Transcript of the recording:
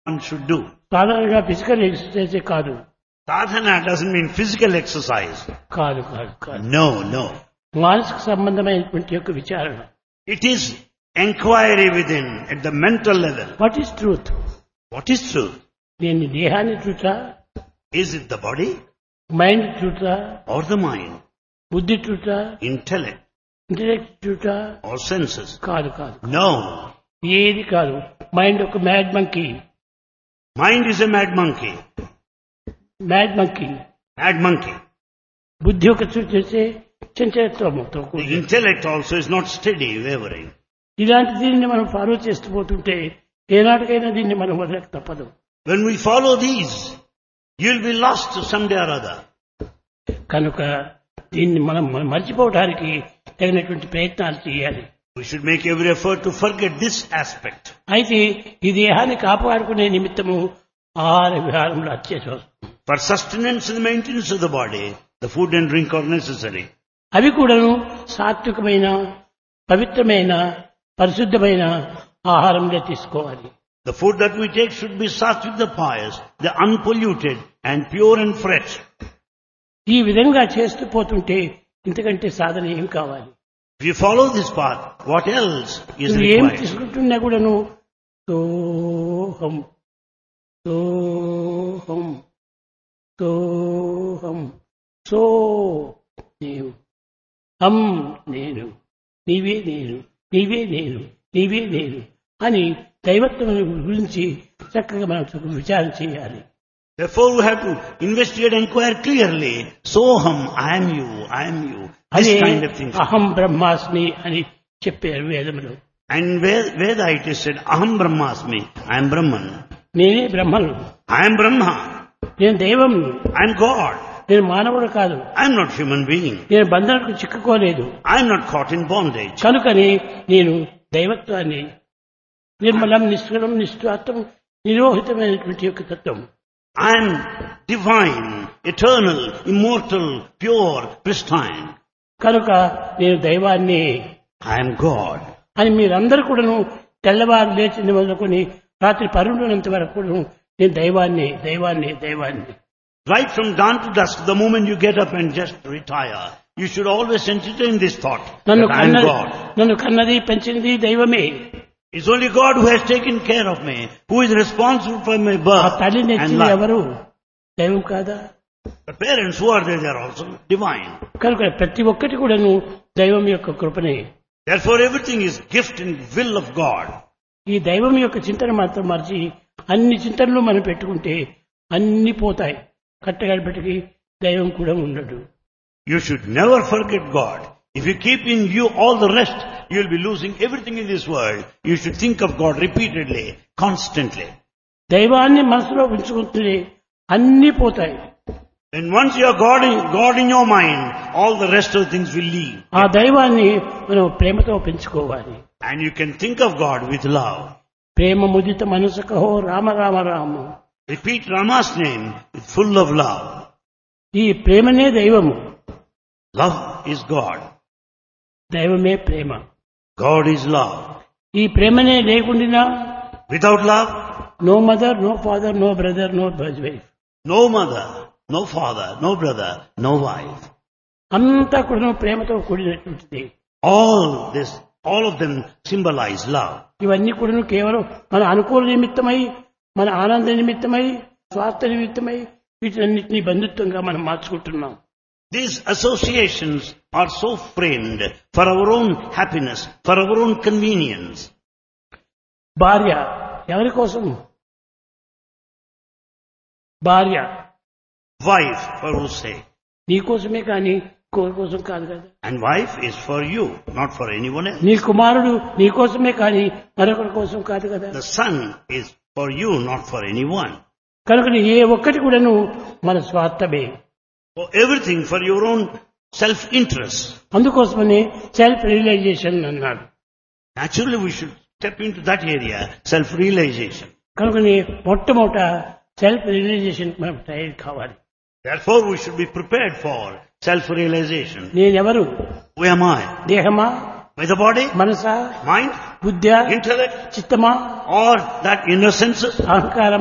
one should do. సాధారణంగా physical exercise కాదు Sadhana doesn't mean physical exercise. కాదు కాదు కాదు No, no. మానసిక సంబంధమైనటువంటి యొక్క విచారణ It is inquiry within at the mental level. What is truth What is truth? నేను దేహాన్ని ట్రూటా Is it the body mind ట్రూటా or the mind, బుద్ధి ట్రూటా intellect ఇంటలెక్ట్ ట్రూటా or senses? కాదు కాదు No. ఏది కాదు మైండ్ ఒక mad monkey Mind is a mad monkey. Mad monkey Mad monkey. బుద్ధి ఒక చేసే చంచలత్వంతో The కూడి intellect also is not steady, wavering. ఇలాంటి దీనిని మనం ఫాలో చేస్తూ పోతుంటే ఏనాటికైనా దీన్ని మనం వదలక తప్పదు When we follow these, you'll be lost someday or other. కనుక దీన్ని మనం మనం మర్చిపోవడానికి తగినటువంటి ప్రయత్నాలు చేయాలి We should make every effort to forget this aspect. అయితే ఈ దేహాన్ని కాపాడుకునే నిమిత్తము ఆహార విహారంలో అత్యవసరం For sustenance and maintenance of the body, the food and drink are necessary. అవి కూడాను సాత్వికమైన పవిత్రమైన పరిశుద్ధమైన ఆహారంగా తీసుకోవాలి The food that we take should be sattvic the pious, the unpolluted and pure and fresh. ఈ విధంగా చేస్తూ పోతుంటే ఇంతకంటే సాధన ఏం కావాలి If you follow this path, what else is నువ్వు ఏం required? తీసుకుంటున్నా కూడాను సోహం సోహం సోహం సో నేను హం నేను నీవే నేను నీవే నేను నీవే నేను అని దైవత్వం గురించి చక్కగా మనం విచారం చేయాలి Therefore we have to investigate and inquire clearly. Soham, I am you, I am you. This అని kind of thing. అహం బ్రహ్మాస్మి అని చెప్పారు వేదములు And Ved- Veda it is said, Aham Brahmasmi, I am Brahman. నేనే బ్రహ్మను I am Brahma. నేను దైవం I am God. నేను మానవుడు కాదు I am not human being. నేను బంధనకు చిక్కుకోలేదు I am not caught in bondage. కనుకని నేను దైవత్వాన్ని నిర్మలం నిష్కలం నిష్ఠాత్వం నిరోహితమైనటువంటి యొక్క తత్వం I am divine, eternal, immortal, pure, pristine. కనుక నేను దైవాన్ని I am God. అని మీరందరూ కూడాను తెల్లవారు లేచింది మొదలుకొని రాత్రి పరుండునంత వరకు కూడాను నేను దైవాన్ని దైవాన్ని దైవాన్ని Right from dawn to dusk, the moment you get up and just retire, you should always entertain this thought నన్ను that I am కన్నది God. నన్ను కన్నది పెంచినది దైవమే It's only God who has taken care of me, who is responsible for my ఆ birth తల్లిని and ఇచ్చింది life. ఎవరు దైవం కాదా The parents who are there, they are also divine. కనుక ప్రతి ఒక్కటి కూడాను దైవం యొక్క కృపనే Therefore everything is gift and will of God. ఈ దైవం యొక్క చింతన మాత్రం మర్చి అన్ని చింతనలు మనం పెట్టుకుంటే అన్ని పోతాయి కట్టగడపటికి దైవం కూడా ఉండడు You should never forget God. If you keep in view all the rest, you will be losing everything in this world. You should think of God repeatedly, constantly. దైవాన్ని మనసులో ఉంచుకుంటే అన్ని పోతాయి And once you are God in, God in your mind, all the rest of the things will leave. ఆ దైవాన్ని మనం ప్రేమతో పెంచుకోవాలి And you can think of God with love. ప్రేమ ముదిత మనసు కహో Rama Rama Rama Repeat Rama's name with full of love. ఈ ప్రేమనే దైవము Love is God. దైవమే ప్రేమ God is love. ఈ ప్రేమనే లేకుండా Without love, no mother no father no brother no wife no mother, no father, no brother, no wife. అంతా కూడా ప్రేమతో కూడినటువంటిది All this, all of them symbolize love. ఇవన్నీ కూడా కేవలం మన అనుకూల నిమిత్తమై మన ఆనంద నిమిత్తమై స్వార్థ నిమిత్తమై వీటన్నిటినీ బంధుత్వంగా మనం మార్చుకుంటున్నాం These associations are so framed for our own happiness, for our own convenience. భార్య ఎవరి కోసం భార్య Wife, for whose sake? నీ కోసమే కానీ కోరి కోసం కాదు కదా And wife is for you, not for anyone else. నీ కుమారుడు నీ కోసమే కానీ మరొకరి కోసం కాదు కదా The son is for you, not for anyone. కనుక ఏ ఒక్కటి కూడాను మన స్వార్థమే For everything for your own self-interest. అందుకోసమని సెల్ఫ్ రియలైజేషన్ అన్నాడు Naturally, we should step into that area, self-realization. కనుకని మొట్టమొదట సెల్ఫ్ రియలైజేషన్ మనం తయారు కావాలి Therefore, we should be prepared for self-realization. నేనెవరు Who am I? దేహమా By the body, Manasa mind, బుద్ధ్యా intellect, చిత్తమా or that innocence, అహంకారం